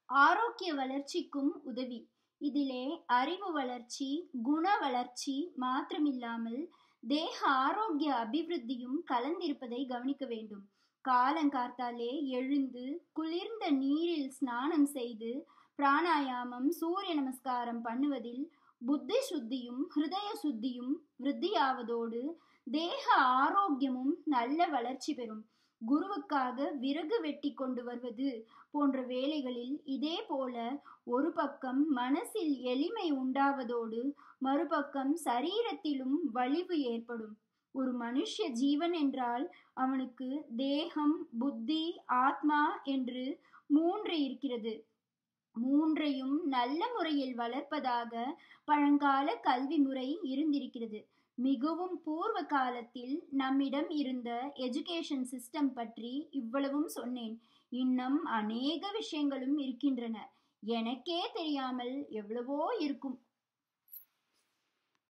ஆரோக்கிய வளர்ச்சிக்கும் உதவி இதிலே அறிவு வளர்ச்சி குண வளர்ச்சி மாத்திரமில்லாமல் தேக ஆரோக்கிய அபிவிருத்தியும் கலந்திருப்பதை கவனிக்க வேண்டும் காலங்கார்த்தாலே எழுந்து குளிர்ந்த நீரில் ஸ்நானம் செய்து பிராணாயாமம் சூரிய நமஸ்காரம் பண்ணுவதில் புத்தி சுத்தியும் ஹிருதய சுத்தியும் விருத்தியாவதோடு தேக ஆரோக்கியமும் நல்ல வளர்ச்சி பெறும் குருவுக்காக விறகு வெட்டி கொண்டு வருவது போன்ற வேலைகளில் இதே போல ஒரு பக்கம் மனசில் எளிமை உண்டாவதோடு மறுபக்கம் சரீரத்திலும் வலிவு ஏற்படும் ஒரு மனுஷ ஜீவன் என்றால் அவனுக்கு தேகம் புத்தி ஆத்மா என்று மூன்று இருக்கிறது மூன்றையும் நல்ல முறையில் வளர்ப்பதாக பழங்கால கல்வி முறை இருந்திருக்கிறது மிகவும் பூர்வ காலத்தில் நம்மிடம் இருந்த எஜுகேஷன் சிஸ்டம் பற்றி இவ்வளவும் சொன்னேன் இன்னும் அநேக விஷயங்களும் இருக்கின்றன எனக்கே தெரியாமல் எவ்வளவோ இருக்கும்